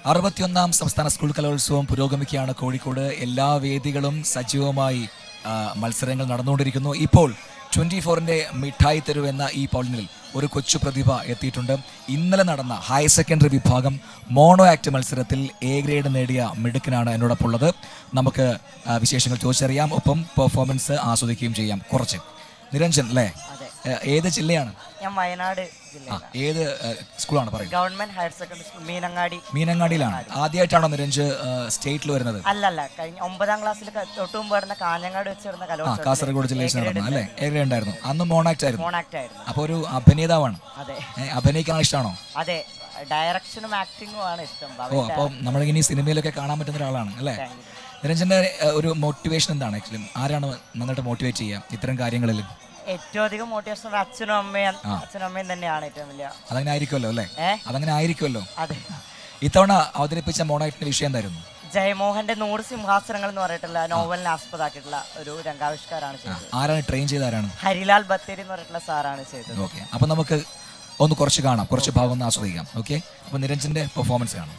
അറുപത്തിയൊന്നാം സംസ്ഥാന സ്കൂൾ കലോത്സവം പുരോഗമിക്കുകയാണ് കോഴിക്കോട് എല്ലാ വേദികളും സജീവമായി ആ, മത്സരങ്ങൾ നടന്നുകൊണ്ടിരിക്കുന്നു ഇപ്പോൾ ട്വന്റി ഫോറിന്റെ മിഠായി തെരുവ് എന്ന ഈ പൗളിനിൽ ഒരു കൊച്ചു പ്രതിഭ എത്തിയിട്ടുണ്ട് ഇന്നലെ നടന്ന ഹയർ സെക്കൻഡറി വിഭാഗം മോണോ ആക്ട് മത്സരത്തിൽ എ ഗ്രേഡ് നേടിയ മിടുക്കനാണ് എന്നോടൊപ്പം ഉള്ളത് നമുക്ക് ആ, വിശേഷങ്ങൾ ചോദിച്ചറിയാം ഒപ്പം പെർഫോമൻസ് ആസ്വദിക്കുകയും ചെയ്യാം കുറച്ച് നിരഞ്ജൻ അല്ലേ അതെ ഏ, ഏത് ജില്ലയാണ് ഞാൻ വയനാട് ആ ജില്ലയിലാണ് ഏത് ഏ, സ്കൂളാണ് പറയുന്നത് government higher secondary school Meenangadi മീനങ്ങാടിയിലാണ് ആദ്യമായിട്ടാണോ നിരഞ്ജ് സ്റ്റേറ്റിൽ വരുന്നത് അല്ലല്ല കഴിഞ്ഞ ഒമ്പതാം ക്ലാസ്സിൽ തൊട്ട് മുമ്പ് നടന്ന കാഞ്ഞങ്ങാട് വെച്ച് നടന്ന ആ കലോത്സവം കാസർഗോഡ് ജില്ലയിൽ വെച്ച് നടന്നു അല്ലേ ഏറെ ഉണ്ടായിരുന്നു അന്ന് മോണാക്ട് ആയിരുന്നു മോണാക്ട് ആയിരുന്നു അപ്പോൾ ഒരു അഭിനേതാവാണ് അതെ ഏ, അഭിനയിക്കാൻ ഇഷ്ടമാണോ അതെ ഡയറക്ഷനും ആക്ടിങ്ങും ആണ് ഇഷ്ടം ഓ അപ്പോൾ നമ്മളിങ്ങനെ ഈ സിനിമയിലൊക്കെ കാണാൻ പറ്റുന്ന ഒരാളാണ് അല്ലേ നിരഞ്ജന്റെ ഏ, ഒരു മോട്ടിവേഷൻ എന്താണ് ആക്ച്വലി ആരാണ് നന്നായിട്ട് മോട്ടിവേറ്റ് ചെയ്യുക ഇത്തരം കാര്യങ്ങളിൽ ഏറ്റവും അധികം മോട്ടിവേഷൻ അച്ഛനും അമ്മയും അച്ഛനും അമ്മയും തന്നെയാണ് ഏറ്റവും വലിയ അതങ്ങനെ ആയിരിക്കുമല്ലോ അല്ലേ ഏ അതങ്ങനെ ആയിരിക്കുമല്ലോ അതെ ഇത്തവണ അവതരിപ്പിച്ച മോണാക്ടിന്റെ വിഷയം എന്തായിരുന്നു ജയമോഹന്റെ നൂറ് സിംഹാസനങ്ങൾ എന്ന് പറഞ്ഞിട്ടുള്ള നോവലിനെ ആസ്പദമാക്കിയിട്ടുള്ള ഒരു രംഗാവിഷ്കാരമാണ് ചെയ്തത് ആരാണ് ട്രെയിൻ ചെയ്ത ആരാണ് ഹരിലാൽ ബത്തേരി എന്ന് പറഞ്ഞിട്ടുള്ള സാറാണ് ചെയ്തത് ഓക്കെ അപ്പോൾ നമുക്ക് ഒന്ന് കുറച്ച് കാണാം കുറച്ച് ഭാഗം ഒന്ന് ആസ്വദിക്കാം ഓക്കെ അപ്പോൾ നിരഞ്ജന്റെ പെർഫോമൻസ് കാണാം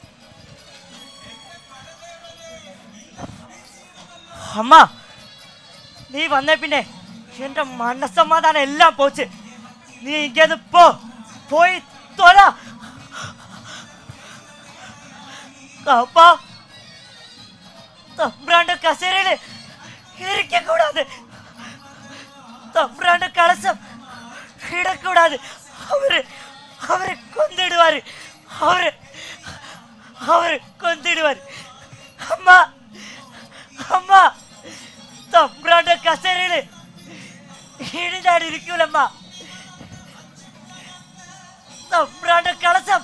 അമ്മ നീ വന്നേ പിന്നെ എന്റെ മനസ്സമാധാനം എല്ലാം പോച്ച് നീ ഇങ്ങനെ പോ പോയി തൊല അപ്പ തമ്പ്രാന്റെ കസേരയില് ഇരിക്കൂടാതെ തമ്പ്രാന്റെ കളസം ഇടക്കൂടാതെ അവര് അവരെ കൊന്നിടുവാര് അവര് അവര് കൊന്നിടുവാര് അമ്മ അമ്മ തമ്പ്രാന്റെ കസേരയില് ഇടിഞ്ഞാടിരിക്കൂലമ്മ തമ്പ്രാന്റെ കളസം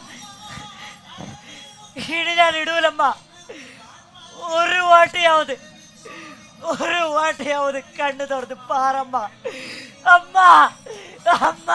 ഇടിഞ്ഞാൻ ഇടൂലമ്മ ഒരു വാട്ടിയാവത് ഒരു വാട്ടിയാവത് കണ്ണു തുറന്ന് പാറമ്മ അമ്മ അമ്മ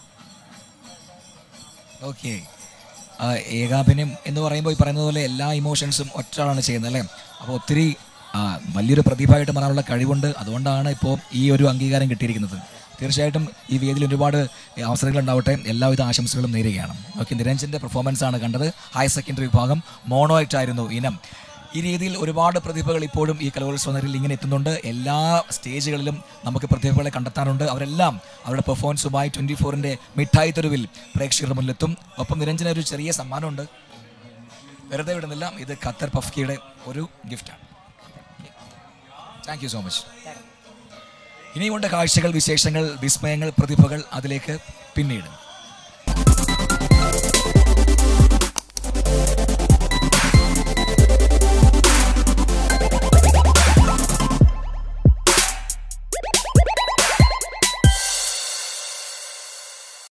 ഓക്കെ ഏകാഭിനയം എന്ന് പറയുമ്പോൾ ഈ പറയുന്നത് പോലെ എല്ലാ ഇമോഷൻസും ഒറ്റയാളാണ് ചെയ്യുന്നത് അല്ലേ അപ്പോൾ ഒത്തിരി ആ, വലിയൊരു പ്രതിഭയായിട്ട് മാറാനുള്ള കഴിവുണ്ട് അതുകൊണ്ടാണ് ഇപ്പോൾ ഈ ഒരു അംഗീകാരം കിട്ടിയിരിക്കുന്നത് തീർച്ചയായിട്ടും ഈ വേദിയിൽ ഒരുപാട് അവസരങ്ങൾ ഉണ്ടാവട്ടെ എല്ലാവിധ ആശംസകളും നേരുകയാണ് ഓക്കെ നിരഞ്ജൻ്റെ പെർഫോമൻസ് ആണ് കണ്ടത് ഹയർ സെക്കൻഡറി വിഭാഗം മോണോ ആക്ട് ആയിരുന്നു ഇനം ഈ രീതിയിൽ ഒരുപാട് പ്രതിഭകൾ ഇപ്പോഴും ഈ കലോത്സവത്തിൽ ഇങ്ങനെ എത്തുന്നുണ്ട് എല്ലാ സ്റ്റേജുകളിലും നമുക്ക് പ്രതിഭകളെ കണ്ടെത്താറുണ്ട് അവരെല്ലാം അവരുടെ പെർഫോമൻസുമായി ട്വൻറ്റി ഫോറിൻ്റെ മിഠായി തെരുവിൽ പ്രേക്ഷകരുടെ മുന്നിലെത്തും ഒപ്പം നിരഞ്ജന ഒരു ചെറിയ സമ്മാനമുണ്ട് വെറുതെ വിടുന്നില്ല ഇത് ഖത്തർ പഫ്കിയുടെ ഒരു ഗിഫ്റ്റാണ് താങ്ക് യു സോ മച്ച് ഇനിയുമുണ്ട് കാഴ്ചകൾ വിശേഷങ്ങൾ വിസ്മയങ്ങൾ പ്രതിഭകൾ അതിലേക്ക് പിന്നീട്